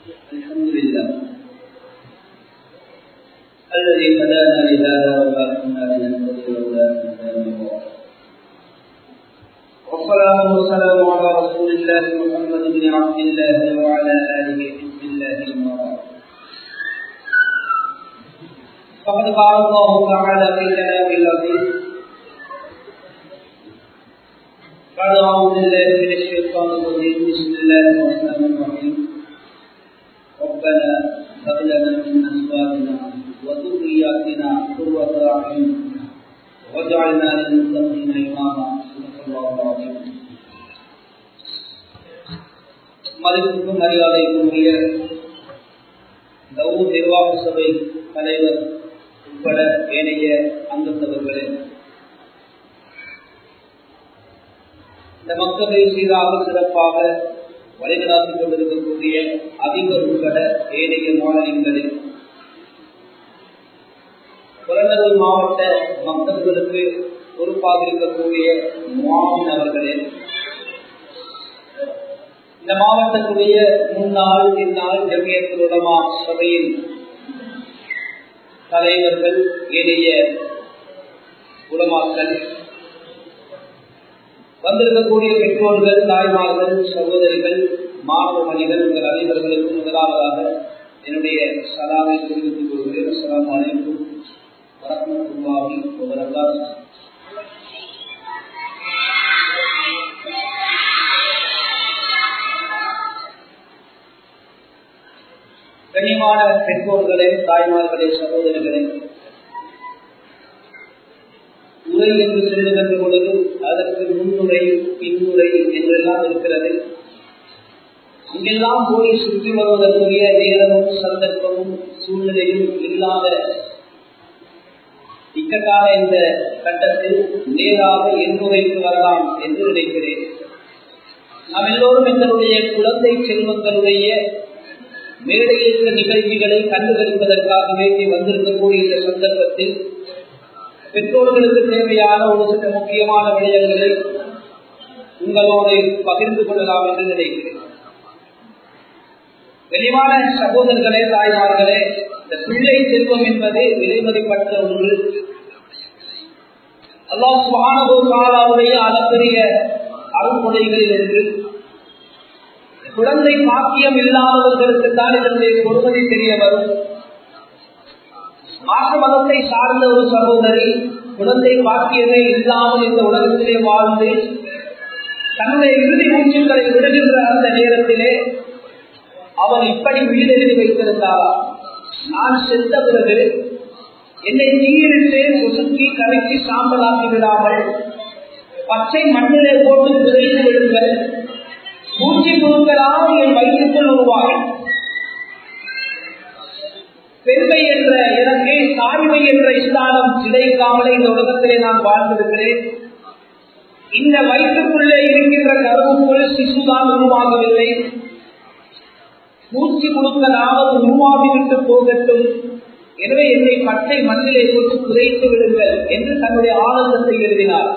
الحمد لله الذي هدانا لهذا وما كنا لنهتدي لولا ان هدانا الله والصلاة والسلام على رسول الله محمد بن عبد الله وعلى آله حزب الله المبارك فقد قال الله تعالى في كلامه العزيز بعد أعوذ بالله من الشيطان الرجيم بسم الله الرحمن الرحيم ربنا هب لنا من أزواجنا وذرياتنا قرة أعين واجعلنا للمتقين إماما صدق الله العظيم மதிப்புக்கும் மரியாதைக்கும் உரிய கௌரவ நிர்வாக சபை தலைவர் உட்பட ஏனைய அங்கத்தவர்களே இந்த மக்களை சீராக சிறப்பாக வழிநடாத்திக் கொண்டிருக்கக்கூடிய அதிபர் உட்பட ஏனைய மாநிலங்களே புறநகர் மாவட்ட மக்களுக்கு பொறுப்பாக இருக்கக்கூடிய மாமின் அவர்களே இந்த மாவட்டத்துடைய முன்னாள் இந்நாள் ஜமியத்துலமா சபையின் தலைவர்கள் ஏனைய உலமாக்கள் வந்திருக்கக்கூடிய பெற்றோர்கள் தாய்மார்கள் சகோதரிகள் மாணவ மணிகள் உங்கள் அனைவர்களுக்கும் முதலாவதாக என்னுடைய சலாமை தெரிவித்துக் கொள்கிறேன் அஸ்லாம் அனைவரும் வரமத்துல்லாஹி வபரகாத் கண்ணியமான பெற்றோர்களே தாய்மார்களே சகோதரிகளே உரை என்று செல்லுகின்ற பொழுது அதற்கு முன்னுரை பின்னுரை என்றெல்லாம் இருக்கிறது அங்கெல்லாம் போய் சுற்றி வருவதற்குரிய நேரமும் சந்தர்ப்பமும் சூழ்நிலையும் இல்லாத இக்கட்டான இந்த கட்டத்தில் நேராக எண்ணுரைக்கு வரலாம் என்று நினைக்கிறேன் நாம் எல்லோரும் எங்களுடைய குழந்தை செல்வங்களுடைய மேடையில் நிகழ்ச்சிகளை கண்டுகளிப்பதற்காக வேண்டி வந்திருக்கக்கூடிய இந்த சந்தர்ப்பத்தில் பெற்றோர்களுக்கு தேவையான ஒரு சில முக்கியமான விடயங்களை உங்களோடு பகிர்ந்து கொள்ளலாம் என்று நினைக்கிறேன் வெளிவான சகோதரர்களே தாய்மார்களே இந்த பிள்ளை செல்வம் என்பது விலைமதிப்பட்ட ஒன்று அல்லாஹ் சுகானுடைய அளப்பெரிய அருள்கொடைகளில் என்று குழந்தை பாக்கியம் இல்லாதவர்களுக்கு தான் இதனுடைய பொறுமதி தெரிய வரும் மாற்று மதத்தை சார்ந்த ஒரு சகோதரி குழந்தை பாக்கியமே இல்லாமல் இந்த உலகத்திலே வாழ்ந்து தன்னுடைய இறுதி மூச்சுக்களை விடுகின்ற அந்த நேரத்திலே அவன் இப்படி வீடெழுதி வைத்திருந்தாரா நான் செத்த பிறகு என்னை தீயிலிட்டு ஒசுக்கி கரைச்சி சாம்பலாக்கி விடாமல் பச்சை மண்ணிலே போட்டு புதைத்து விடுங்கள் பூச்சி புழுங்களாக என் வயிற்றுக்குள் உருவாகும் பெருமை என்ற எனக்கு தாய்மை என்ற இஸ்லானம் சிதைக்காமலே இந்த உலகத்திலே நான் வாழ்ந்திருக்கிறேன் இந்த வயிற்றுக்குள்ளே இருக்கின்ற கருவுக்குள் சிசுதான் உருவாகவில்லை மூச்சு கொடுக்கலாவது உருவாகிவிட்டு போகட்டும் எனவே என்னை பச்சை மண்ணிலே போட்டு புதைத்து விடுங்கள் என்று தன்னுடைய ஆனந்தத்தை எழுதினார்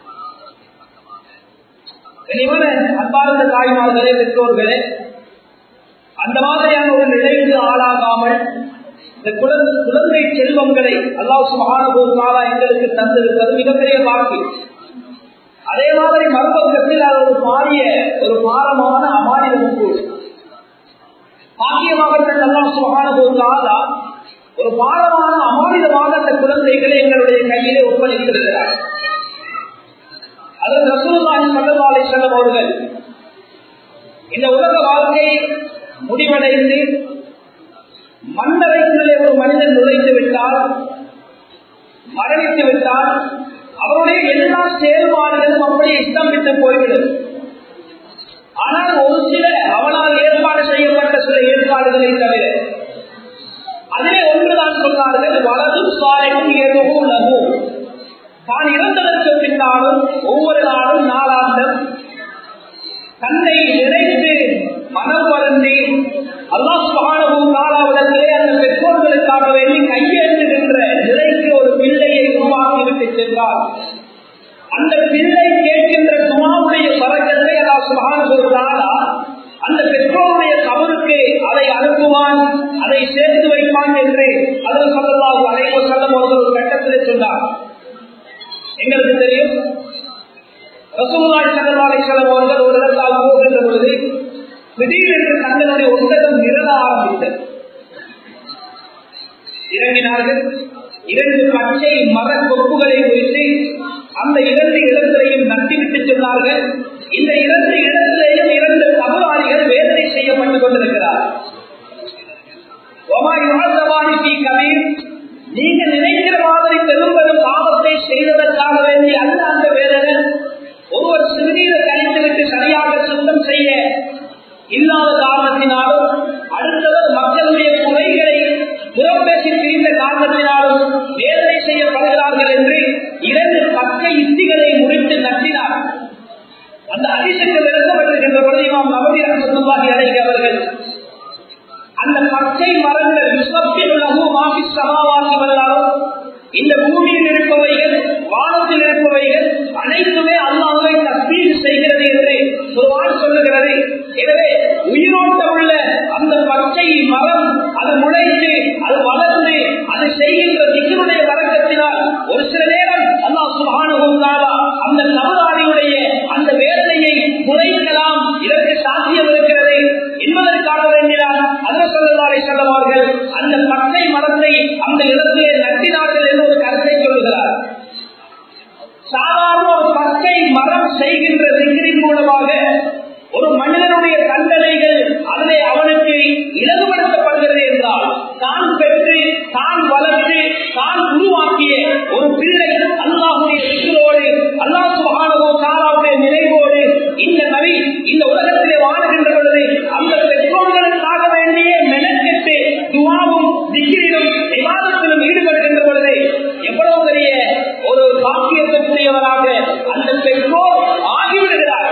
இனிவன அன்பார்ந்த தாய்மார்களே பெற்றோர்களே அந்த மாதிரியான ஒரு நிலைக்கு ஆளாகாமல் இந்த குழந்தை செல்வங்களை அல்லாஹ் சுகானுபவத்தாலா எங்களுக்கு தந்திருப்பது மிகப்பெரிய வாக்கு அதே மாதிரி மறுபக்கத்தில் அது ஒரு பாரிய ஒரு பாரமான அமானிதமும் கூட பாக்கியமாக அல்லாஹ் சுகானுபவத்தாலா ஒரு பாரமான அமானிதமாக அந்த குழந்தைகளை எங்களுடைய கையிலே ஒப்படைத்திருக்கிறார் அது ரசூல்லாஹி சல்லல்லாஹு செல்லும் அவர்கள் இந்த உலக வாழ்க்கை முடிவடைந்து மண்ணறைக்குள்ளே ஒரு மனிதன் நுழைந்து விட்டால் மரணித்து விட்டால் அவருடைய எல்லா செயல்பாடுகளும் அப்படியே இஷ்டம் விட்டு போய்விடும் ஆனால் ஒரு சில அவனால் ஏற்பாடு செய்யப்பட்ட சில ஏற்பாடுகளை தவிர அதிலே ஒன்றுதான் சொன்னார்கள் வலதும் சாலையும் எதுவும் லகும் தான் இறந்ததற்கு பின்னாலும் ஒவ்வொரு நாளும் நாளாந்தம் தன்னை நினைத்து மனம் வருந்தி அல்லாஹ் சுகானவும் நாளாவிடத்திலே அந்த பெற்றோர்களுக்காக வேண்டி கையேற்றுகின்ற நிலைக்கு ஒரு பிள்ளையை உருவாக்கிவிட்டு சென்றார் அந்த பிள்ளை கேட்கின்ற துமாவுடைய பறக்கத்தை அல்லாஹ் சுகான அந்த பெற்றோருடைய கவருக்கு அதை அனுப்ப அனுப்புவான் அதை சேர்த்து வைப்பான் என்று அதில் சொல்லலாம் அனைவோ செல்லம் ஒரு கட்டத்திலே சொன்னார் எங்களுக்கு தெரியும் ரசூலாய் சல்லல்லாஹு செல்லம் அவர்கள் ஒரு இடத்தால் போகின்ற பொழுது திடீரென்று தங்களுடைய ஒட்டகம் நிரல ஆரம்பித்தது இறங்கினார்கள் இரண்டு பச்சை மர கொப்புகளை குறித்து அந்த இரண்டு இடத்திலையும் நட்டிவிட்டு சொன்னார்கள் இந்த இரண்டு இடத்திலேயும் இரண்டு தவறாளிகள் வேதனை செய்யப்பட்டுக் கொண்டிருக்கிறார் நீங்க நினைக்கிற மாதிரி பெரும் பெரும் பாவத்தை செய்ததற்காக வேண்டி அல்ல அந்த வேதனை ஒருவர் சிறுநீரை கழித்துவிட்டு சரியாக சுத்தம் செய்ய இல்லாத காரணத்தினாலும் அடுத்தவர் மக்களுடைய குறைகளை புறப்பேசி பிரிந்த காரணத்தினாலும் வேதனை செய்யப்படுகிறார்கள் என்று இரண்டு பக்க யுத்திகளை முடித்து நட்டினார் அந்த அதிசக்கு விளக்கப்பட்டிருக்கின்ற பொழுது இமாம் நவதி ரசத்துவாகி அடைக அவர்கள் அந்த பச்சை மரங்கள் விஸ்வத்தில் மாசி சமாவாசி வந்தாலும் இந்த பூமியில் இருப்பவைகள் வானத்தில் இருப்பவைகள் அனைத்துமே அல்லாஹை தஸ்மீர் செய்கிறது என்று குர்ஆன் சொல்லுகிறது எனவே உயிரோட்டம் உள்ள அந்த பச்சை மரம் அது முளைத்து அது வளர்ந்து அது செய்கின்ற திக்கனுடைய வரக்கத்தினால் ஒரு சில நேரம் அல்லாஹ் சுபானுகும் அந்த நவராணியுடைய அந்த வேதனையை குறைக்கலாம் இதற்கு சாத்தியம் இருக்கிறது என்பதற்காக வேண்டினால் அந்த சொல்லலாரை செல்லவார்கள் அந்த பச்சை மரத்தை அந்த இடத்திலே நட்டினார்கள் என்று ஒரு கருத்தை சொல்லுகிறார் சாதாரண ஒரு பச்சை மரம் செய்கின்ற சிகிரின் மூலமாக ஒரு மனிதனுடைய தண்டனைகள் அதிலே அவனுக்கு இலகுபடுத்தப்படுகிறது என்றால் தான் பெற்று தான் வளர்த்து தான் உருவாக்கிய ஒரு பிள்ளை அல்லாஹுடைய சிக்கலோடு அல்லாஹ் சுகானவோ சாராவுடைய நினைவோடு இந்த நபி இந்த உலகத்திலே வாழுகின்ற பொழுது அந்த பெற்றோர்களுக்காக வேண்டிய மெனக்கெட்டு துவாவும் திக்கிரிலும் விவாதத்திலும் ஈடுபடுகின்ற பொழுது எவ்வளவு பெரிய ஒரு பாக்கியத்திற்குரியவராக அந்த பெற்றோர் ஆகிவிடுகிறார்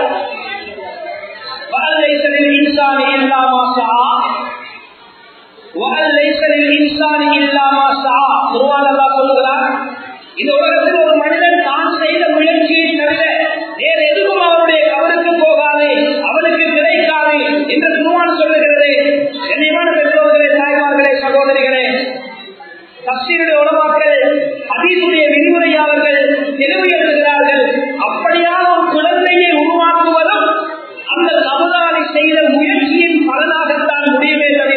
وأن ليس للإنسان إلا ما سعى وأن ليس للإنسان إلا ما سعى குர்ஆன் அல்லாஹ் சொல்லுகிறார் இந்த உலகத்தில் ஒரு மனிதன் தான் செய்த முயற்சியை தவிர வேறு எதுவும் அவருடைய கவனுக்கு போகாது அவனுக்கு கிடைக்காது என்று குர்ஆன் சொல்லுகிறது கண்ணியமான பெற்றோர்களே தாய்மார்களே சகோதரிகளே தப்சீருடைய உலமாக்கள் அதீசுடைய விரிவுரையாளர்கள் தெளிவு எழுதுகிறார்கள் அப்படியான ஒரு குழந்தையை உருவாக்குவதும் அந்த சமுதாய செய்த முயற்சியின் பலனாகத்தான் முடியுமே தவிர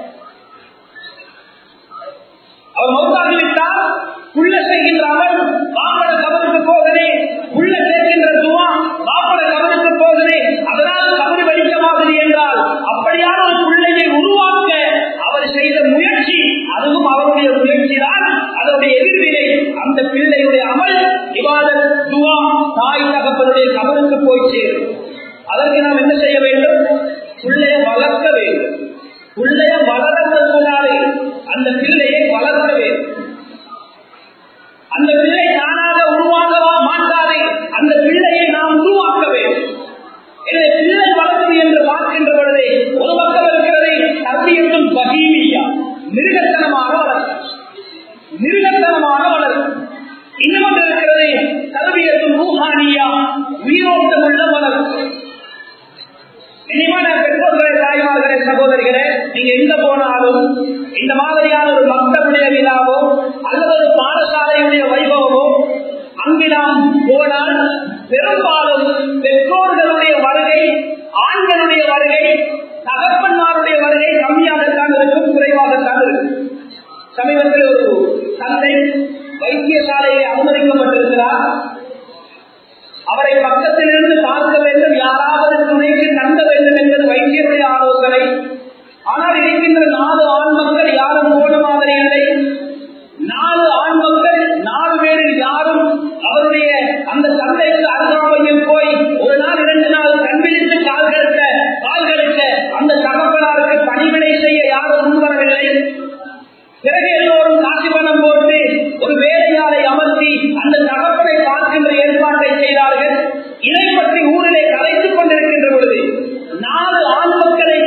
அவர் மௌத்தாகிவிட்டால் உள்ள செய்கின்ற அவன் பாப்பட கவனுக்கு போகனே உள்ள சேர்க்கின்ற துவா பாப்பட கவனுக்கு போகனே அதனால் கவனி வலிக்கமாகுது என்றால் அப்படியான ஒரு பிள்ளையை உருவாக்க அவர் செய்த முயற்சி அதுவும் அவருடைய முயற்சி தான் அதனுடைய எதிர்வினை அந்த பிள்ளையுடைய அமல் விவாதம் துவா தாய் தகப்பனுடைய கவனுக்கு போய் சேரும் அதற்கு நாம் என்ன செய்ய வேண்டும் பிள்ளைய வளர்க்க வேண்டும் பிள்ளைய வளர்க்கக்கூடாது அந்த பிள்ளையை வளர்க்க வேண்டும் அந்த பிள்ளை தானாக உருவாகவா மாட்டாது அந்த பிள்ளையை நாம் உருவாக்க வேண்டும் எனவே பிள்ளை வளர்ச்சி என்று பார்க்கின்ற பொழுது ஒரு பக்கம் இருக்கிறது தர்பியத்தும் பகீமியா மிருகத்தனமான வளர்ச்சி மிருகத்தனமான வளர்ச்சி இன்னும் இருக்கிறது தர்பியத்தும் ரூஹானியா உயிரோட்டம் உள்ள வளர்ச்சி இனிமான பெற்றோர்களே தாய்மார்களே சகோதரிகளே நீங்க எங்க போனாலும் இந்த மாதிரியான ஒரு மக்களுடைய விழாவோ அல்லது ஒரு பாடசாலையுடைய வைபவமோ அங்கு நாம் போனால் பெரும்பாலும் பெற்றோர்களுடைய வருகை ஆண்களுடைய வருகை தகப்பன்மாருடைய வருகை கம்மியாகத்தான் இருக்கும் குறைவாகத்தான் இருக்கும் சமீபத்தில் ஒரு தந்தை வைத்தியசாலையை அனுமதிக்கப்பட்டிருக்கிறார் அவரை பக்கத்திலிருந்து பார்க்க வேண்டும் யாராவது துணைக்கு தந்த வேண்டும் என்பது வைத்தியருடைய ஆலோசனை ஆனால் இருக்கின்ற நாலு ஆண் மக்கள் யாரும் போன மாதிரி இல்லை நாலு ஆண் மக்கள் நாலு பேரில் யாரும் அவருடைய அந்த தந்தைக்கு அருகாமையில் போய் ஒரு நாள் இரண்டு நாள் கண்பிடித்து கால் கெடுத்த கால் கெடுத்த அந்த தகப்பனாருக்கு பணிவிடை செய்ய யாரும் முன்வரவில்லை பிறகு எல்லோரும் காசு பணம் போட்டு ஒரு வேலையாளை அமர்த்தி அந்த தகப்பனை பார்க்கின்ற ஏற்பாட்டை செய்தார்கள் இதை பற்றி ஊரிலே கலைத்துக் கொண்டிருக்கின்ற பொழுது நாலு ஆண் மக்களை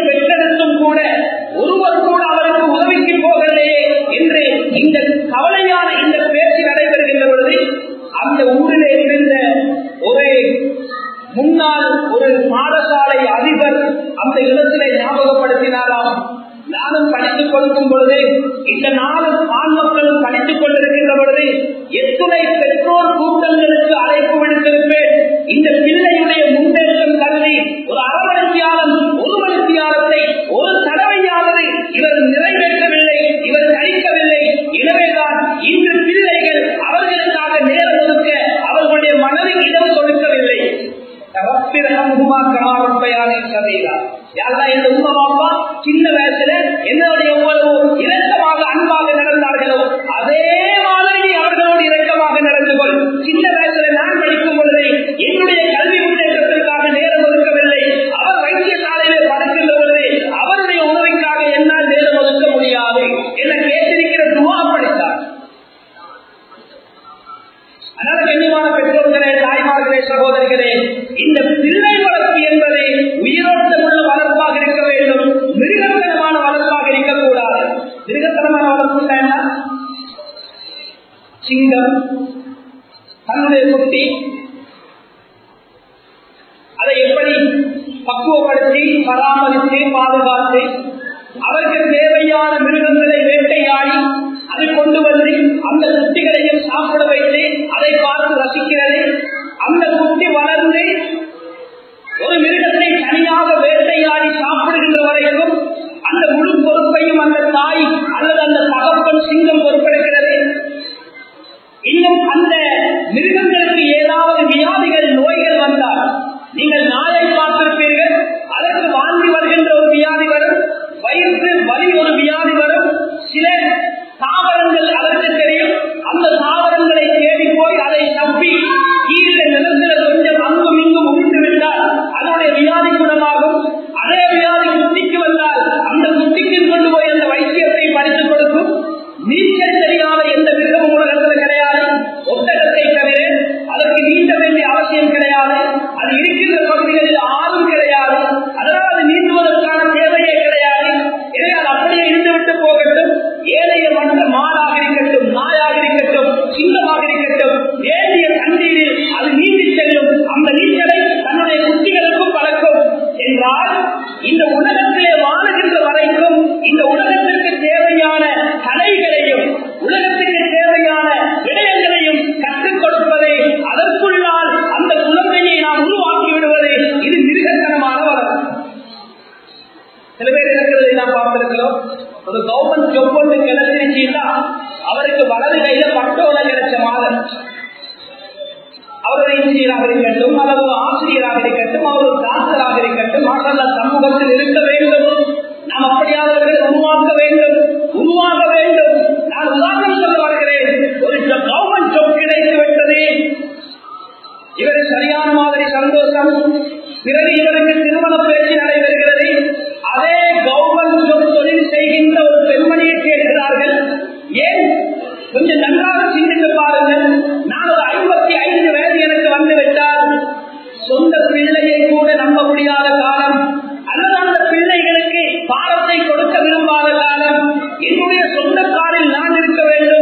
கொடுக்கும் பொழுது இந்த நாலு ஆண் மக்களும் படித்துக் கொண்டிருக்கின்ற பொழுது எத்துணை பெற்றோர் கூட்டங்களுக்கு அழைப்பு விடுத்திருப்பேன் இந்த பிள்ளையுடைய முன்னேற்றம் கருதி ஒரு அரவணைத்தியாளம் ஒரு மணித்தியாலத்தை ஒரு தடவையாவது இவர் நிறைவேற்றவில்லை இவர் கழிக்கவில்லை எனவேதான் இன்று பிள்ளைகள் அவர்களுக்காக நேரம் ஒதுக்க அவர்களுடைய மனதில் இடம் கொடுக்கவில்லை சின்ன வயசுல என்னுடைய எவ்வளவு இறக்கமாக அன்பாக நடந்தார்களோ அதே மாதிரி அவர்களோடு இறக்கமாக நடந்து கொள் சின்ன வயசுல நான் படிக்கும் பொழுது என்னுடைய கல்வி முன்னேற்றத்திற்காக நேரம் ஒதுக்கவில்லை அவர் வைத்தியசாலையிலே படுக்கின்ற பொழுது அவருடைய உணவிற்காக என்னால் நேரம் ஒதுக்க முடியாது என கேட்டிருக்கிற துவா படித்தார் அதனால கண்ணியமான பெற்றோர்களே தாய்மார்களே சகோதரிகளே இந்த பிள்ளை வளர்ப்பு என்பது உயிரோட்டமுள்ள வளர்ப்பாக இருக்க வேண்டும் மிருகத்தனமான வளர்ப்பாக இருக்கக்கூடாது மிருகத்தனமான வளர்ப்பு என்ன சிங்கம் தன்னுடைய குட்டி அதை எப்படி பக்குவப்படுத்தி பராமரித்து பாதுகாத்து அவருக்கு தேவையான மிருகங்களை வேட்டையாடி அதை கொண்டு வந்து அந்த குட்டிகளையும் சாப்பிட வைத்து அதை பார்த்து ரசிக்கிறது அந்த குட்டி வளர்ந்து ஒரு மிருகத்தை தனியாக வேட்டையாடி சாப்பிடுகின்ற வரைக்கும் அந்த முழு பொறுப்பையும் அந்த தாய் அல்லது அந்த தகப்பன் சிங்கம் பொறுப்பெடுக்கிறது இன்னும் அந்த மிருகங்களுக்கு ஏதாவது வியாதிகள் நோய்கள் வந்தால் நீங்கள் நாயை பார்த்திருப்பீர்கள் அதற்கு வாங்கி வருகின்ற ஒரு வியாதி வரும் வயிற்று வலி ஒரு வியாதி வரும் சில தாவரங்கள் அதற்கு தெரியும் அந்த தாவரங்களை தேடி போய் அதை தப்பி கீழே நிலத்தில் கொஞ்சம் அங்கும் இங்கும் உமிழ்ந்து விட்டால் அதனுடைய வியாதி குணமாகும் அதே வியாதி குட்டிக்கு வந்தால் அந்த குட்டிக்கு கொண்டு போய் அந்த வைத்தியத்தை படித்துக் கொடுக்கும் நீச்சல் தெரியாத எந்த மிருகமும் உலகத்தில் கிடையாது ஒட்டகத்தை தவிர அதற்கு நீந்த வேண்டிய அவசியம் கிடையாது அது இருக்கின்ற பகுதிகளில் ஆறும் கிடையாது அதனால் அது நீந்துவதற்கான தேவையே கிடையாது எனவே அது அப்படியே இருந்துவிட்டு போகட்டும் ஏழைய மற்ற மாடாக இருக்கட்டும் நாயாக இருக்கட்டும் சிங்கமாக இருக்கட்டும் ஏறிய தண்ணீரில் அது நீந்தி செல்லும் அந்த நீச்சலை தன்னுடைய குட்டிகளுக்கும் பழக்கும் என்றால் இந்த உலகத்திலே வாழுகின்ற வரைக்கும் இந்த உலகத்திற்கு தேவையான கலைகளையும் உலகத்திற்கு தேவையான விடயங்களையும் கற்றுக் கொடுப்பதை அதற்குள்ளால் அந்த குழந்தையை நாம் உருவாக்கி விடுவது இது மிருகத்தனமான வளர்ச்சி சில பேர் இருக்கிறது நாம் பார்த்திருக்கிறோம் ஒரு கவர்மெண்ட் ஜாப் ஒன்று கிடைச்சிருச்சுன்னா அவருக்கு வலது கையில பட்டோல கிடைச்ச மாதம் அவர் ஒரு இன்ஜினியராக இருக்கட்டும் அல்லது ஒரு ஆசிரியராக இருக்கட்டும் அவர் ஒரு டாக்டராக இருக்கட்டும் மாற்றல்ல சமூகத்தில் இருக்க வேண்டும் நாம் அப்படியாதவர்களை உருவாக்க வேண்டும் உருவாக வேண்டும் நான் உதாரணம் சொல்ல வருகிறேன் ஒரு கவர்மெண்ட் ஜாப் கிடைத்து விட்டது இவர் சரியான மாதிரி சந்தோஷம் பிறகு இவருக்கு திருமண பேச்சு நடைபெறுகிறது அதே கவர்மெண்ட் ஜாப் தொழில் செய்கின்ற ஒரு பெண்மணியை கேட்கிறார்கள் ஏன் கொஞ்சம் நன்றாக சிந்தித்து பாருங்கள் நான் ஒரு ஐம்பத்தி ஐந்து வயது எனக்கு வந்து விட்டால் சொந்த பிள்ளையை கூட நம்ப முடியாத காலம் அல்லது அந்த பிள்ளைகளுக்கு பாடத்தை கொடுக்க விரும்பாத காலம் என்னுடைய சொந்த காரில் நான் இருக்க வேண்டும்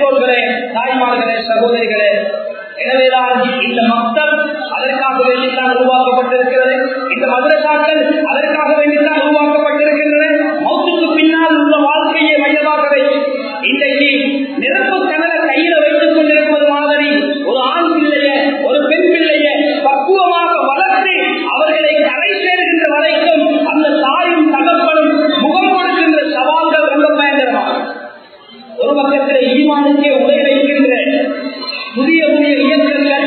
பெற்றோர்களே தாய்மார்களே சகோதரிகளே எனவேதான் இந்த மக்கள் அதற்காக வேண்டித்தான் உருவாக்கப்பட்டிருக்கிறது இந்த மதுரசாக்கள் அதற்காக வேண்டித்தான் உருவாக்கப்பட்டிருக்கின்றன மௌத்துக்கு பின்னால் உள்ள வாழ்க்கையை மையமாகவே இன்றைக்கு நிரப்பு கனல கையில வைத்துக் கொண்டிருப்பது மாதிரி ஒரு ஆண் பிள்ளைய ஒரு பெண் பிள்ளைய பக்குவமாக வளர்த்து அவர்களை கரை சேர்கின்ற வரைக்கும் அந்த தாயும் தகப்பனும் முகம் கொடுக்கின்ற சவால்கள் ரொம்ப பயங்கரமாகும் ஒரு பக்கத்தில் ஈமானுக்கே உரை வைக்கின்ற புதிய புதிய இயக்கங்கள்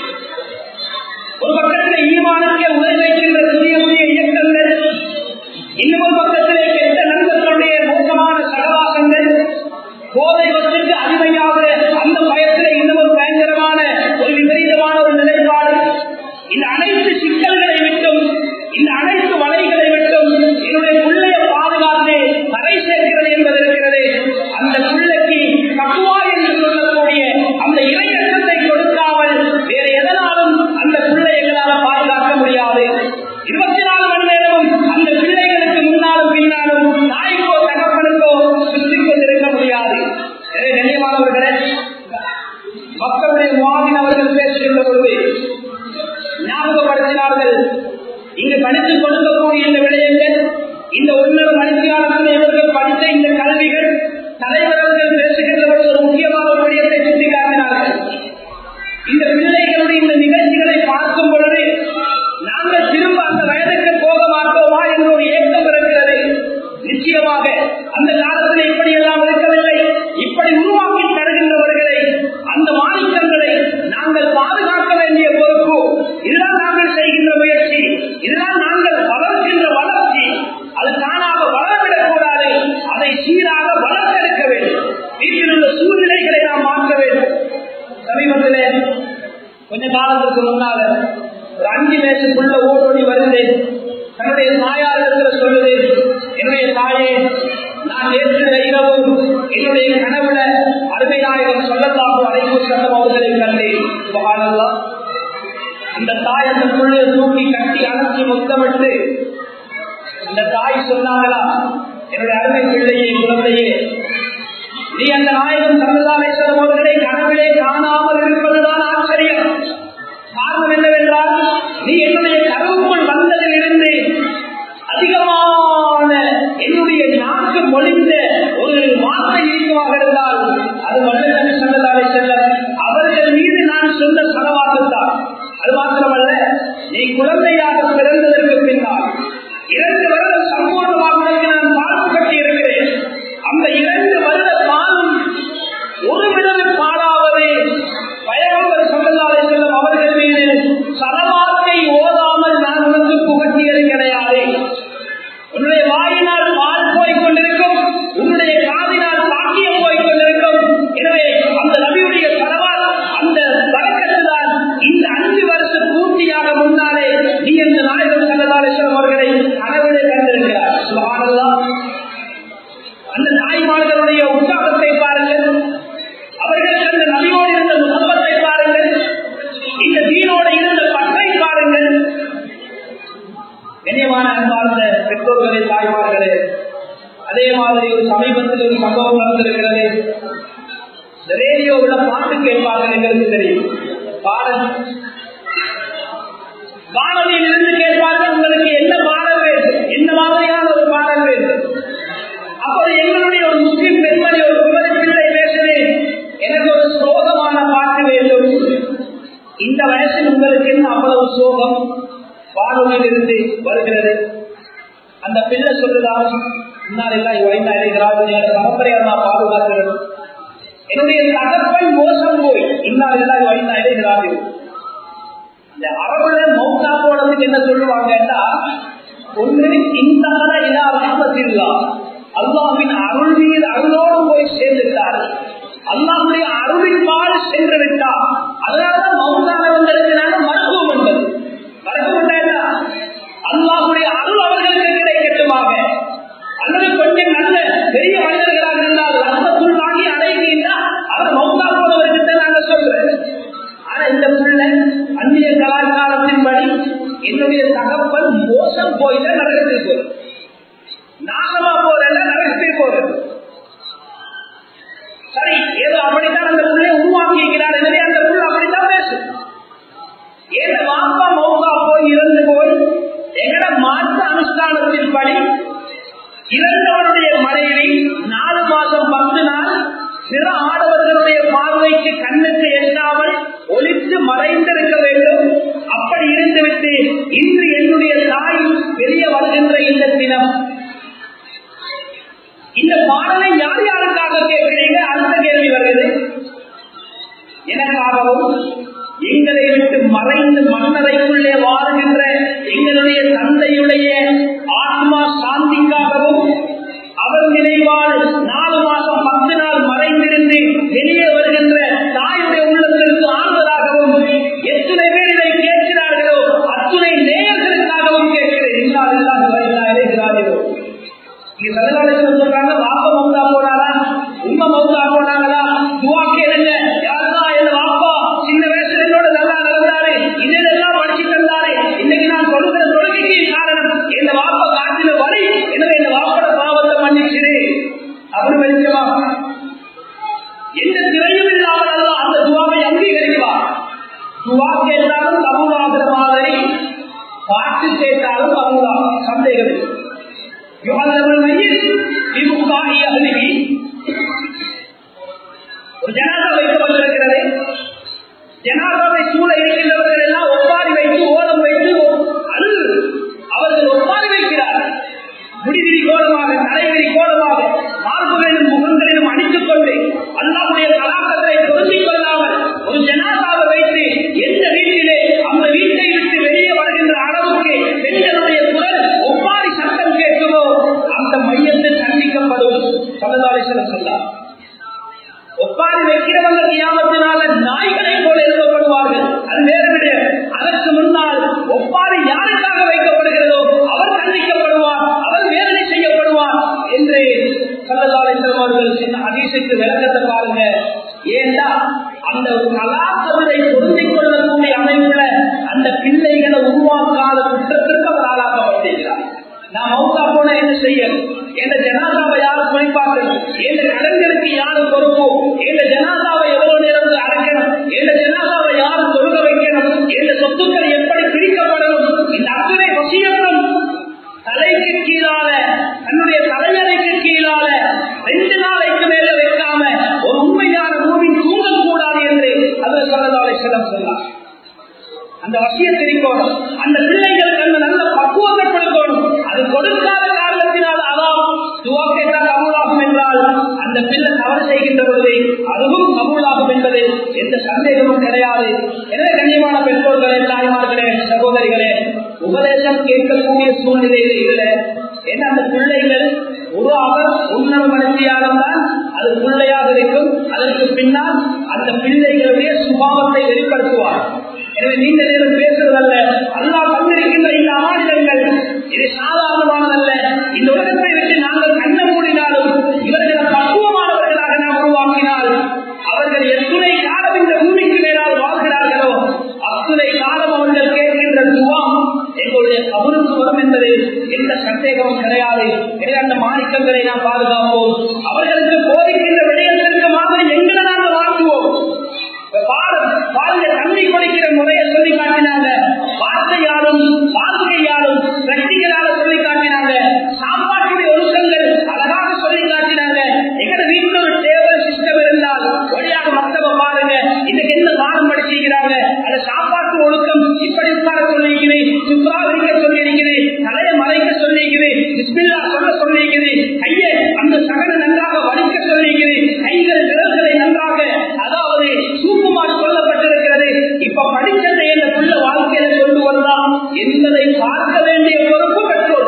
ஒரு பக்கத்தில் ஈமானுக்கே உரை வைக்கின்ற புதிய புதிய இயக்கங்கள் இன்னொரு பக்கத்திலே கெட்ட நண்பர்களுடைய மோசமான சகவாசங்கள் போதை வசதிக்கு அடிமையாக அந்த பயத்தில் இன்னும் ஒரு பயங்கரமான ஒரு விபரீதமான ஒரு நிலைப்பாடு இந்த அனைத்து சிக்கல்களை விட்டும் இந்த அனைத்து வலைகளை விட்டும் என்னுடைய பிள்ளைய பாதுகாத்து கரை சேர்க்கிறது என்பது இருக்கிறது அந்த பிள்ளைக்கு கக்குவா என்று சொல்லக்கூடிய அந்த இறையற்றத்தை கொடுக்காமல் வேறு எதனாலும் அந்த பிள்ளைகளால் பாதுகாக்க முடியாது இருபத்தி நாலு மணி நேரமும் அந்த பிள்ளைகளுக்கு முன்னாலும் பின்னாலும் தாய்க்கோ தகப்பனுக்கோ சுற்றிக் கொண்டிருக்க முடியாது எனவே கண்ணியமானவர்களே மக்களுடைய மாதின் அவர்கள் பேசுகின்ற பொழுது ஞாபகப்படுத்தினார்கள் இங்கு படித்துக் கொடுக்கக்கூடிய இந்த விடயங்கள் இந்த ஒன்னொரு மணித்தியாளர்கள் இவர்கள் படித்த இந்த கல்விகள் தலைவர்கள் பேசுகின்ற பொழுது ஒரு முக்கியமான ஒரு விடயத்தை சுட்டிக்காட்டினார்கள் இந்த பிள்ளைகளுடைய இந்த நிகழ்ச்சிகளை பார்க்கும் பொழுது நாங்கள் திரும்ப அந்த வயதுக்கு போக மாட்டோமா என்ற ஒரு ஏக்கம் இருக்கிறது நிச்சயமாக அந்த காலத்தில் இப்படி எல்லாம் இருக்கவில்லை இப்படி உருவாக்கி தருகின்றவர்களை அந்த மாநிலங்களை நாங்கள் பாதுகாக்க வேண்டிய பொறுப்பு இதுதான் நாங்கள் செய்கின்ற முயற்சி இதுதான் நாங்கள் வளர்க்கின்ற வளர்ச்சி அது தானாக வளர்விடக் கூடாது அதை சீராக வளர்த்தெடுக்க வேண்டும் வீட்டில் உள்ள சூழ்நிலைகளை நாம் மாற்ற வேண்டும் சமீபத்திலே கொஞ்ச காலத்துக்கு முன்னால ஒரு அஞ்சு வயசுக்குள்ள ஓடோடி வருது தன்னுடைய தாயாரிடத்தில் சொல்லுது என்னுடைய தாயே நான் நேற்று இரவு என்னுடைய கனவுல அருமையாயிரம் சொல்லலாம் அழைப்பு சட்டம் அவர்களை கண்டேன் சுபகானல்லாம் இந்த தாய் அந்த புள்ளைய தூக்கி கட்டி அணைச்சி முத்தமிட்டு அந்த தாய் சொன்னாங்களா என்னுடைய அருமை பிள்ளையே குழந்தையே நீ அந்த நாயகம் சரதாலேஸ்வரம் அவர்களை கனவிலே காணாமல் இருப்பதுதான் ஆச்சரியம் காரணம் என்னவென்றால் நீ என்னுடைய கருவுக்குள் வந்ததிலிருந்து அதிகமான என்னுடைய நாக்கு மொழிந்த ஒரு வார்த்தை இருக்குமாக இருந்தால் அது வல்லநபி சல்லல்லாஹு செல்லம் அவர்கள் மீது நான் சொன்ன சலவாக்குத்தான் அது மாத்திரமல்ல நீ குழந்தையாக பிறந்ததற்கு பின்னால் இரண்டு வருடம் சம்பூர்ணமாக உனக்கு நான் பார்த்து கட்டி இருக்கிறேன் அந்த இரண்டு வருட பாலும் ஒரு விடல் பாடாவது பயகம்பர் சல்லல்லாஹு செல்லம் அவர்கள் மீது சலவாத்தை ஓதாமல் நான் உனக்கு புகட்டியது கிடையாது உன்னுடைய வாயினால் பால் போய் கொண்டிருக்கும் உன்னுடைய காதினால் பாக்கியம் போய் கொண்டிருக்கும் எனவே அந்த நபியுடைய தரவால் அந்த பழக்கத்துதான் இந்த அஞ்சு வருஷ பூர்த்தியாக முன்னாலே நீ இந்த நாயகம் சல்லதாலேஸ்வரம் அவர்களை கனவிலே கண்டிருக்கிறார் சுபஹானல்லாஹ். அந்த தாய்மார்களுடைய உற்சாகத்தை பாருங்கள் அவர்கள் அந்த நபியோடு இருந்த முகப்பத்தை பாருங்கள் இந்த தீனோடு இருந்த பற்றை பாருங்கள் கண்ணியமான அன்பார்ந்த பெற்றோர்களே தாய்மார்களே அதே மாதிரி ஒரு சமீபத்தில் ஒரு சம்பவம் நடந்திருக்கிறது இந்த ரேடியோவுல பாட்டு கேட்பார்கள் எங்களுக்கு தெரியும் பாடல் வானொலியில் இருந்து கேட்பார்கள் உங்களுக்கு என்ன பாடல் வேண்டும் என்ன மாதிரியான ஒரு பாடல் வேண்டும் அப்போது எங்களுடைய ஒரு முஸ்லிம் பெண்மணி ஒரு குமரி பிள்ளை பேசுது எனக்கு ஒரு சோகமான பாட்டு வேண்டும் இந்த வயசில் உங்களுக்கு என்ன அவ்வளவு சோகம் வானொலியில் இருந்து வருகிறது அந்த பிள்ளை சொல்லுதா முன்னால் எல்லாம் வைத்த அடைகிறார்கள் என்னோட பரம்பரையை நான் பாதுகாக்கிறேன் என்னுடைய தகப்பன் மோசம் போய் இன்னால் எல்லாம் வைத்த அடைகிறார்கள் இந்த அரபுல மௌத்தா போனதுக்கு என்ன சொல்லுவாங்கன்னா ஒன்று இந்தான இலா ரஹமத்தில்லா அல்லாஹ்வின் அருள் மீது அருளோடு போய் சேர்ந்துட்டார் அல்லாஹுடைய அருளின் பால் சென்று விட்டார் அதனாலதான் மௌத்தானவங்களுக்கு நாங்க மருத்துவம் என்பது மருத்துவம் என்ன அல்லாஹுடைய அருள் அவர்களுக்கு கிடைக்கட்டுமாக அல்லது கொஞ்சம் நல்ல பெரிய மனிதர்களாக இருந்தால் ரஹமத்துள் வாங்கி அடைகிறீங்கன்னா அவர் மௌத்தா போனவர்கிட்ட நாங்க சொல்றேன் ஆனா இந்த பிள்ளை அந்நிய கலாச்சாரத்தின்படி என்னுடைய தகப்பன் மோசம் போயில நரகத்தில் போறது நாசமா போறல நரகத்தில் போறது சரி ஏதோ அப்படித்தான் அந்த பிள்ளை உருவாக்கிக்கிறார் எனவே அந்த புள்ள அப்படித்தான் பேசும் ஏன் மாப்பா மௌகா போய் இறந்து போய் எங்கட மாற்று அனுஷ்டானத்தின் படி இறந்தவனுடைய மனைவி நாலு மாசம் பத்து நாள் பிற ஆடவர்களுடைய பார்வைக்கு கண்ணுக்கு எட்டாமல் ஒளித்து மறைந்திருக்க வேண்டும் அப்படி இருந்துவிட்டு இன்று என்னுடைய தாய் வெளியே வருகின்ற இந்த தினம் இந்த பாடலை யார் யாருக்காக கேட்கிறீங்க அடுத்த கேள்வி வருகிறது எனக்காகவும் எங்களை விட்டு மறைந்து மன்னரைக்குள்ளே வாழுகின்ற எங்களுடைய தந்தையுடைய ஆத்மா சாந்திக்காகவும் அவர் நினைவால் நாலு மாசம் பத்து நாள் மறைந்திருந்து வெளியே வருகின்ற தாயுடைய உள்ளத்திற்கு ஆறுவதாகவும் எத்தனை பேர் இதை கேட்கிறார்களோ அத்துணை நேயர்களுக்காகவும் கேட்கிறேன் இல்லாத இல்லாத வரையிலா இறைகிறார்களோ நீங்க சதகாலத்தில் சொல்றாங்க வாப்ப மௌத்தா போனாரா உண்மை மௌத்தா போனாங்களா துவா கேளுங்க யாருதான் என் வாப்பா சின்ன வயசுல என்னோட நல்லா நடந்தாரு இதெல்லாம் படிச்சு தந்தாரு இன்னைக்கு நான் சொல்லுகிற தொழுகைக்கு காரணம் என் வாப்பா காட்டின வழி எனவே என் வாப்போட பாவத்தை மன்னிச்சிரு அப்படி வெளிச்சமா எந்த திரையும் இல்லாமல் அல்ல அந்த துவாவை அங்கீகரிப்பார் துவா கேட்டாலும் தமிழாகிற மாதிரி பாட்டு கேட்டாலும் தமிழா சந்தேகம் இல்லை. يعلم الميت ببقاء اهله ஒரு ஜனாதா வைக்கப்பட்டிருக்கிறது ஜனாதாவை சூழ இருக்கின்றவர்கள் எல்லாம் ஒப்பாரி வைத்து ஓலம் வைத்து அழு அவர்கள் ஒப்பாரி வைக்கிறார் முடிவிரி கோலமாக தலைவிரி கோலமாக மார்புகளிலும் முகங்களிலும் அணித்துக் கொண்டு அல்லாவுடைய கலாக்கத்தை பொருந்திக் கொள்ளாமல் ஒரு ஜனாதாவை வைத்து எந்த வீட்டிலே அந்த வீட்டை விட்டு வெளியே வருகின்ற அளவுக்கு பெண்களுடைய குரல் ஒப்பாரி சட்டம் கேட்குமோ அந்த மையத்தில் தண்டிக்கப்படும் சமுதாயத்தில் சொல்லார் ஒப்பாரி வைக்கிறவங்க கியாமத்தினால நாய்களை போல எழுதப்படுவார்கள் அது வேறு விடயம் அதற்கு முன்னால் ஒப்பாரி யாருக்காக வைக்கப்படுகிறதோ அவர் தண்டிக்கப்படுவார் அவர் வேதனை செய்யப்படுவார் என்று சல்லதாலேஸ்வரம் அவர்கள் சின்ன அதிசயத்து விளக்கத்தை பாருங்க ஏண்டா அந்த கலாச்சாரத்தை பொருந்திக் கொள்ளக்கூடிய அமைப்புல அந்த பிள்ளைகளை உருவாக்காத குற்றத்திற்கு அவர் ஆளாக்கப்பட்டிருக்கிறார் நான் மௌத்தா போன என்ன செய்யணும் எந்த ஜனாதாவை யாரும் குளிப்பார்கள் எந்த கடன்களுக்கு யாரும் பொறுப்போ எந்த ஜனாதாவை எவ்வளவு நேரம் அடக்கணும் எந்த ஜனாதாவை யாரும் தொழுக வைக்கணும் எந்த சொத்துக்கள் எப்படி பிரிக்கப்படணும் இந்த அத்தனை வசியங்களும் தலைக்கு கீழால தன்னுடைய தலையறைக்கு கீழால ரெண்டு நாளைக்கு மேல வைக்காம ஒரு உண்மையான பூமியின் தூங்கக் கூடாது என்று அதில் சொல்லதாலை செல்லம் சொன்னார் அந்த வசியத்தை இருக்கணும் அந்த பிள்ளைகளுக்கு அந்த நல்ல பக்குவத்தை கொடுக்கணும் அது கொடுக்காத காரணத்தினால் அதான் துவா கேட்டால் அமுலாகும் என்றால் அந்த பிள்ளை தவறு செய்கின்ற பொழுது அதுவும் அமுலாகும் என்பது எந்த சந்தேகமும் கிடையாது எனவே கண்ணியமான பெற்றோர்களே தாய்மார்களே சகோதரிகளே உபதேசம் கேட்கக்கூடிய சூழ்நிலையில் இல்லை ஏன்னா அந்த பிள்ளைகள் ஒரு அவர் உன்னத மனுஷியாரம் தான் அது பிள்ளையாக இருக்கும் அதற்கு பின்னால் அந்த பிள்ளைகளுடைய சுபாவத்தை வெளிப்படுத்துவார் எனவே நீண்ட நேரம் பேசுவதல்ல அல்லா தந்திருக்கின்ற இந்த அமானிதங்கள் இது சாதாரணமானதல்ல இந்த உலகத்தை விட்டு நாங்கள் கண்ண மூடினாலும் இவர்களை பக்குவமானவர்களாக நாம் உருவாக்கினால் அவர்கள் எத்துணை காலம் இந்த பூமிக்கு மேலால் வாழ்கிறார்களோ அத்துணை காலம் அவர்கள் கேட்கின்ற துவாம் எங்களுடைய கபருக்கு வரும் என்பது எந்த சந்தேகமும் கிடையாது எனவே அந்த மாணிக்கங்களை நாம் பாதுகாப்போம் அவர்களுக்கு போதிக்கின்ற விடயத்திற்கு மாதிரி எங்களை நாங்கள் வாழ்த்துவோம் பாடம் பாலிய தண்ணி குடிக்கிற முறையை சொல்லி காட்டினாங்க வார்த்தையாலும் வாழ்க்கையாலும் பிரக்திகளால சொல்லி காட்டினாங்க சாப்பாட்டுடைய ஒழுக்கங்கள் அழகாக சொல்லி காட்டினாங்க எங்கட வீட்டுல ஒரு டேபிள் சிஸ்டம் இருந்தால் வழியாக மத்தவ பாருங்க இன்னைக்கு என்ன பாடம் படிச்சிருக்கிறாங்க அந்த சாப்பாட்டு ஒழுக்கம் இப்படி உட்கார சொல்லியிருக்கிறேன் சுப்ரா வைக்க சொல்லியிருக்கிறேன் தலையை மறைக்க சொல்லியிருக்கிறேன் பிஸ்மில்லா சொல்ல சொல்லியிருக்கிறேன் கையை அந்த சகன நன்றாக வலிக்க சொல்லியிருக்கிறேன் கைகள் விரல்களை நன்றாக அதாவது சூக்குமாறு சொல்லப்பட்டிருக்கிறது இப்ப படிச்சதை என்ற புள்ள வாழ்க்கையில கொண்டு வரலாம் என்பதை பார்க்க வேண்டிய பொறுப்பு பெற்றோர்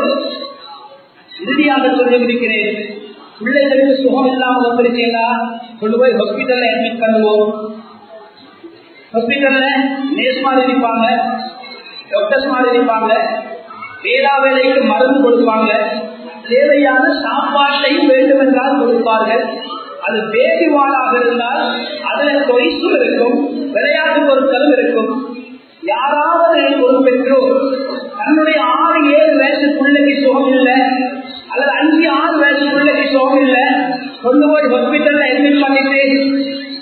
இறுதியாக சொல்லி முடிக்கிறேன் பிள்ளைகளுக்கு சுகம் இல்லாமல் வந்திருக்கீங்களா கொண்டு போய் ஹாஸ்பிட்டல்ல அட்மிட் பண்ணுவோம் ஹாஸ்பிட்டல்ல நேஸ் மாதிரி இருப்பாங்க டாக்டர்ஸ் மாதிரி இருப்பாங்க வேளா வேலைக்கு மருந்து கொடுப்பாங்க தேவையான சாப்பாட்டையும் வேண்டும் என்றால் கொடுப்பார்கள் அது பேபி வாழாக இருந்தால் அதுல தொய்சும் இருக்கும் விளையாட்டு பொருட்களும் இருக்கும் யாராவது ஒரு பெற்றோர் தன்னுடைய ஆறு ஏழு வயசு பிள்ளைக்கு சுகம் இல்லை அல்லது அஞ்சு ஆறு வயசு பிள்ளைக்கு சுகம் இல்லை கொண்டு போய் ஹாஸ்பிட்டல்ல அட்மிட் பண்ணிட்டு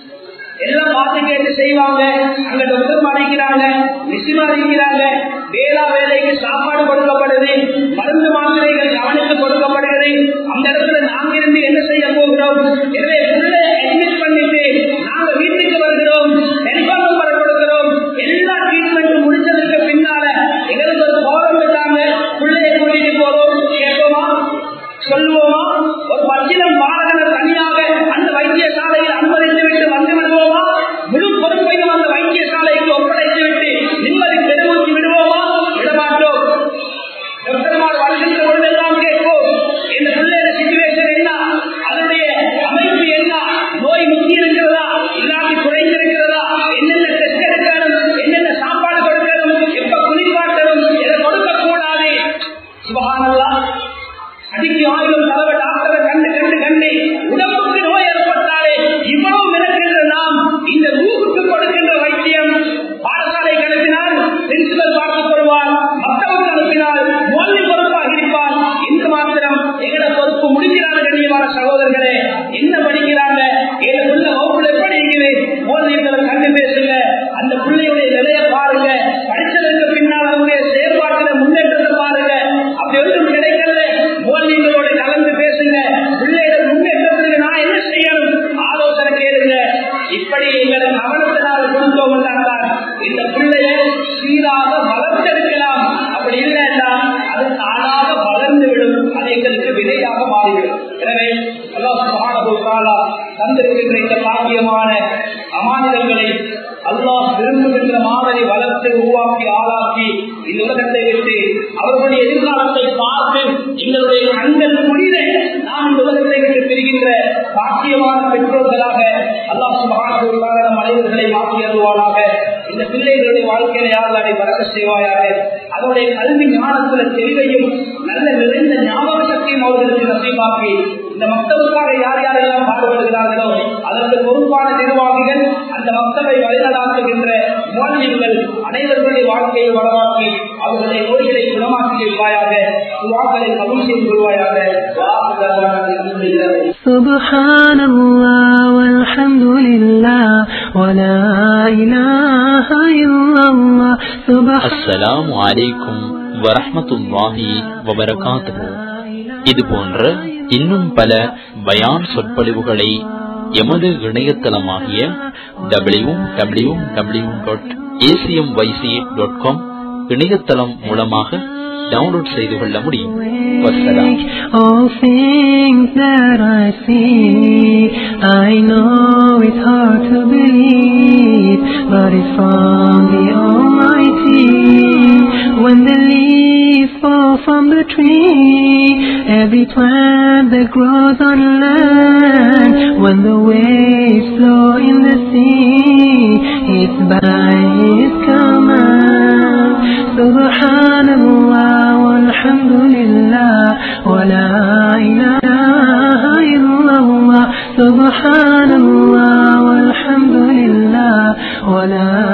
கேட்டு செய்வாங்க அங்க டாக்டர் அடிக்கிறாங்க நிசிமா அடிக்கிறாங்க வேளா வேலைக்கு சாப்பாடு கொடுக்கப்படுது மருந்து மாத்திரைகள் கவனித்து கொடுக்கப்படுகிறது அந்த இடத்துல நாங்க இருந்து என்ன செய்ய போகிறோம் எனவே பிள்ளை அட்மிட் பண்ணிட்டு நாங்க வீட்டுக்கு வருகிறோம் டெலிபோன் நம்பர் கொடுக்கிறோம் எல்லா ட்ரீட்மெண்ட் முடிச்சதுக்கு பின்னால எங்களுக்கு ஒரு போரம் விட்டாங்க பிள்ளையை கூட்டிட்டு போறோம் கேட்போமா சொல்லுவோமா ஒரு பச்சிலம் பாலகனை தனியாக அந்த வைத்தியசாலையில் அனுமதித்து விட்டு வந்து விடுவோமா முழு பொறுப்பையும் அந்த வைத்தியசாலைக்கு ஒப்படைத்து விட்டு நிம்மதி பெருமூச்சு விடுவோமா விடமாட்டோம் டாக்டர்மார் வருகின்ற பொழுதெல்லாம் கேட்போம் இந்த பிள்ளையோட சிச்சுவேஷன் என்ன அதனுடைய அமைப்பு என்ன நோய் முத்தி இருக்கிறதா இல்லாட்டி குறைந்திருக்கிறதா என்னென்ன டெஸ்ட் எடுக்கணும் என்னென்ன சாப்பாடு கொடுக்கணும் எப்ப குளிப்பாட்டணும் எதை கொடுக்க கூடாது சுபகானல்லா அடிக்கு ஆயிரம் தலைவர் டாக்டரை கண்டு கண்டு கண்டு உடம்புக்கு நோய் ஏற்பட்டாலே இவ்வளவு மிதக்கின்ற நாம் இந்த ஊருக்கு கொடுக்கின்ற வைத்தியம் பாடசாலை அனுப்பினால் பிரின்சிபல் பார்த்துக் கொள்வார் மக்களுக்கு அனுப்பினால் மோல்வி பொறுப்பாக இருப்பார் இன்று மாத்திரம் எங்கட பொறுப்பு முடிக்கிறாங்க கண்ணியமான சகோதரர்களே என்ன படிக்கிறாங்க எங்க உள்ள வகுப்புல எப்படி இருக்குது மோல்விகளை கண்டு பேசுங்க அந்த பிள்ளையுடைய நிலையை பாருங்க படிச்சதற்கு பின்னால் அவருடைய செயல்பாட்டில முன்னேற்றத்தை பாருங்க அப்படி ஒன்றும் கிடைக்கல மோல்விகளோட கலந்து பேசுங்க பிள்ளைகளை முன்னேற்றத்துக்கு நான் என்ன செய்யணும் ஆலோசனை கேளுங்க இப்படி எங்களை கவனத்தினால் கொடுத்தோம் என்றால் இந்த பிள்ளைய சீராக வளர்த்தெடுக்கலாம் அப்படி இல்லைன்னா அது தானாக வளர்ந்து விடும் அது எங்களுக்கு விதையாக மாறிவிடும் எனவே அல்லாஹ் தந்திருக்கின்ற இந்த பாக்கியமான அமானிதங்களை அல்லாஹ் விரும்புகின்ற மாதிரி வளர்த்து உருவாக்கி ஆளாக்கி இந்த உலகத்தை விட்டு அவர்களுடைய எதிர்காலத்தை பார்த்து எங்களுடைய கண்கள் முடித நாம் இந்த உலகத்தை விட்டு பிரிகின்ற பாக்கியமான பெற்றோர்களாக அல்லாஹ் சுபகான நம் அனைவர்களை மாற்றி அருவானாக இந்த பிள்ளைகளுடைய வாழ்க்கையில யாருடைய பறக்க செய்வாயாக அதனுடைய கல்வி ஞானத்துல தெளிவையும் நல்ல நிறைந்த ஞாபக சக்தியும் அவர்களுக்கு நசீபாக்கி இந்த மக்தவுக்காக யார் யாரெல்லாம் பாடுபடுகிறார்களோ அதற்கு பொறுப்பான நிர்வாகிகள் அந்த மக்தவை வழிநடாத்துகின்ற மோதல்கள் அனைவர்களுடைய வாழ்க்கையை வளமாக்கி அவர்களுடைய நோய்களை குணமாக்கி வைப்பாயாக துவாக்களை கபூல் செய்து கொள்வாயாக سبحان الله والحمد لله ولا إله إلا الله سبحان அஸ்ஸலாமு அலைக்கும் வரஹ்மத்துல்லாஹி வபரகாத்துஹு இது போன்ற இன்னும் பல பயான் சொற்பொழிவுகளை எமது இணையதளமாகிய W W W dot ACM YC dot com இணையதளம் மூலமாக டவுன்லோட் செய்து கொள்ள முடியும் வசலாம் All things that I see, I know it's hard to believe, but it's from the Almighty. When the leaves fall from the tree, every plant that grows on land, when the waves flow in the sea, it's by His command. Subhanallah walhamdulillah wa la ilaha illallah Subhanallah walhamdulillah wa la